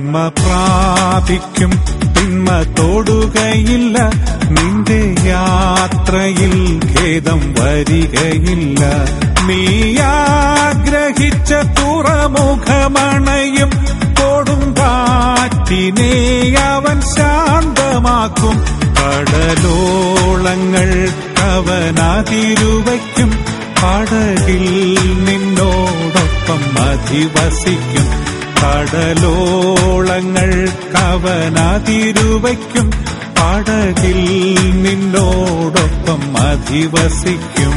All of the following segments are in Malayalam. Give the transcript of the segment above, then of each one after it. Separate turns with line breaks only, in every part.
നന്മ പ്രാപിക്കും തിന്മ തൊടുകയില്ല നിന്റെ യാത്രയിൽ ഖേദം വരികയില്ല നീ ആഗ്രഹിച്ച തുറമുഖമണയും കൊടുങ്കാറ്റിനെ അവൻ ശാന്തമാക്കും കടലോളങ്ങൾ അവനതിരുവയ്ക്കും പടകിൽ നിന്നോടൊപ്പം അധിവസിക്കും കടലോളങ്ങൾ കവനതിരുവയ്ക്കും പടകിൽ നിന്നോടൊപ്പം അധിവസിക്കും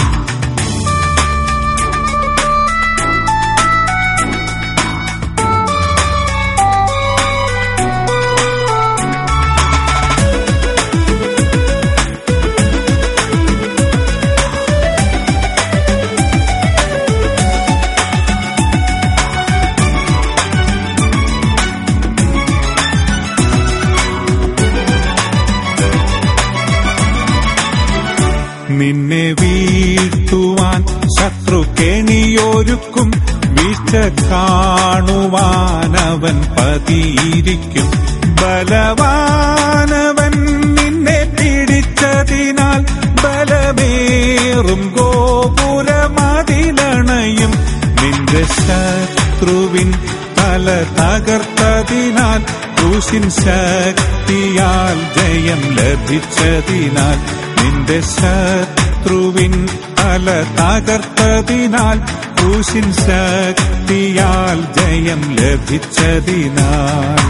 നിന്നെ വീഴ്ത്തുവാൻ ശത്രു കെണിയൊരുക്കും വീഴ്ച കാണുവാൻ അവൻ പതിയിരിക്കും ബലവാനവൻ നിന്നെ പിടിച്ചതിനാൽ ബലമേറും ഗോപുരമതിലണയും നിന്റെ ശത്രുവിൻ തല തകർത്തതിനാൽ ക്രൂശിൻ ശക്തിയാൽ ജയം ലഭിച്ചതിനാൽ നിന്റെ ശത്രുവിൻ തല തകർത്തതിനാൽ ക്രൂശിൻ ശക്തിയാൽ ജയം ലഭിച്ചതിനാൽ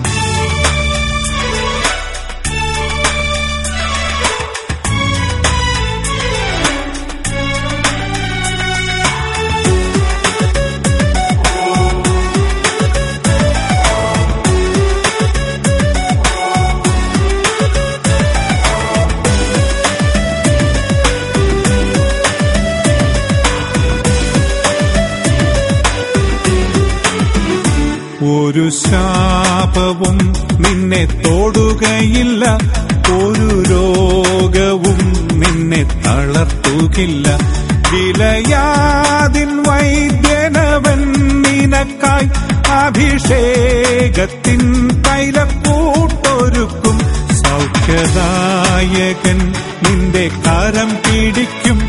ഒരു ശാപവും നിന്നെ തൊടുകയില്ല ഒരു രോഗവും നിന്നെ തളർത്തുകില്ല വിലയാതിൻ വൈദ്യനവൻ നിനക്കായി അഭിഷേകത്തിൻ തൈലക്കൂട്ടൊരുക്കും സൗഖ്യദായകൻ നിന്റെ കരം പിടിക്കും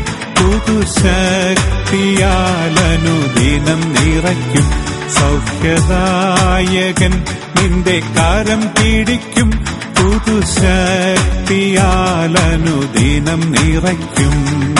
പുതുശക്തിയാൽ അനുദിനം നിറയ്ക്കും സൗഖ്യദായകൻ നിന്റെ കരം പിടിക്കും പുതുശക്തിയാൽ അനുദിനം നിറയ്ക്കും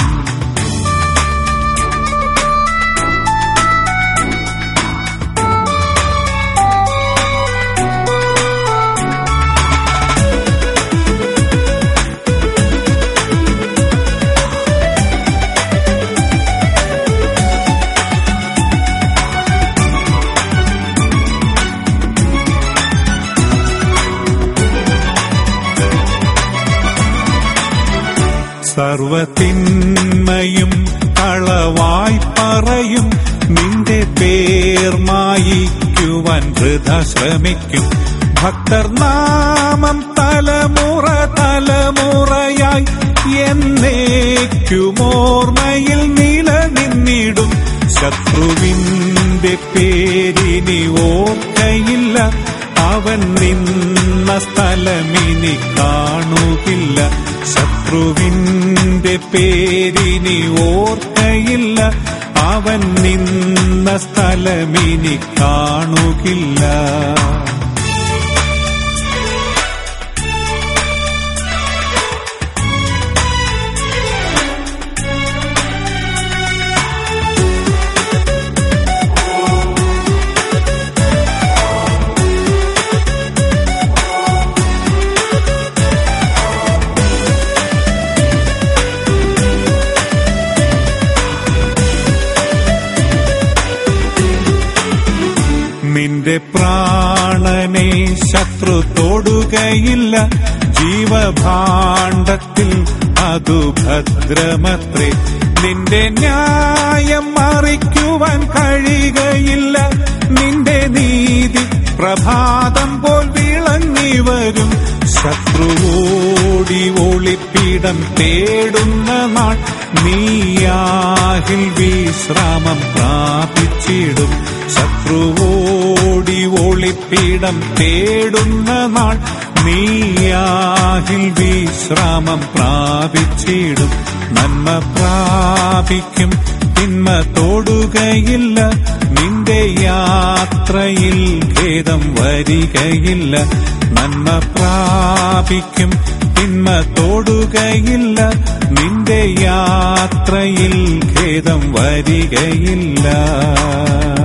സർവത്തിന്മയും കളവായി പറയും നിന്റെ പേർ മായിക്കുവാൻ വൃഥ ശ്രമിക്കും ഭക്തർ നാമം തലമുറ തലമുറയായി എന്നേക്കുമോർമ്മയിൽ നിലനിന്നിടും ശത്രുവിന്റെ പേരിനി ഓർക്കയില്ല അവൻ നിന്ന സ്ഥലമിനി കാണുകില്ല ശത്രുവിന്റെ പേരിനി ഓർക്കയില്ല അവൻ നിന്ന സ്ഥലമിനി കാണുകില്ല നിന്റെ പ്രാണനെ ശത്രു തൊടുകയില്ല ജീവഭാണ്ഡത്തിൽ അതു ഭദ്രമത്രേ നിന്റെ ന്യായം മറിക്കുവാൻ കഴിയുകയില്ല നിന്റെ നീതി പ്രഭാതം പോൽ വിളങ്ങി വരും ശത്രുവോടി ഒളിപ്പിടം തേടുന്ന നാൾ നീയാഹിൽ വിശ്രാമം പ്രാപിച്ചിടും ശത്രുവോടി ഒളിപ്പിടം തേടുന്ന നാൾ നീയാഹിൽ വിശ്രാമം പ്രാപിച്ചിടും നന്മ പ്രാപിക്കും തിന്മ തൊടുകയില്ല നിന്റെ യാത്രയിൽ ഖേദം വരികയില്ല നന്മ പ്രാപിക്കും തിന്മ തൊടുകയില്ല നിന്റെ യാത്രയിൽ ഖേദം വരികയില്ല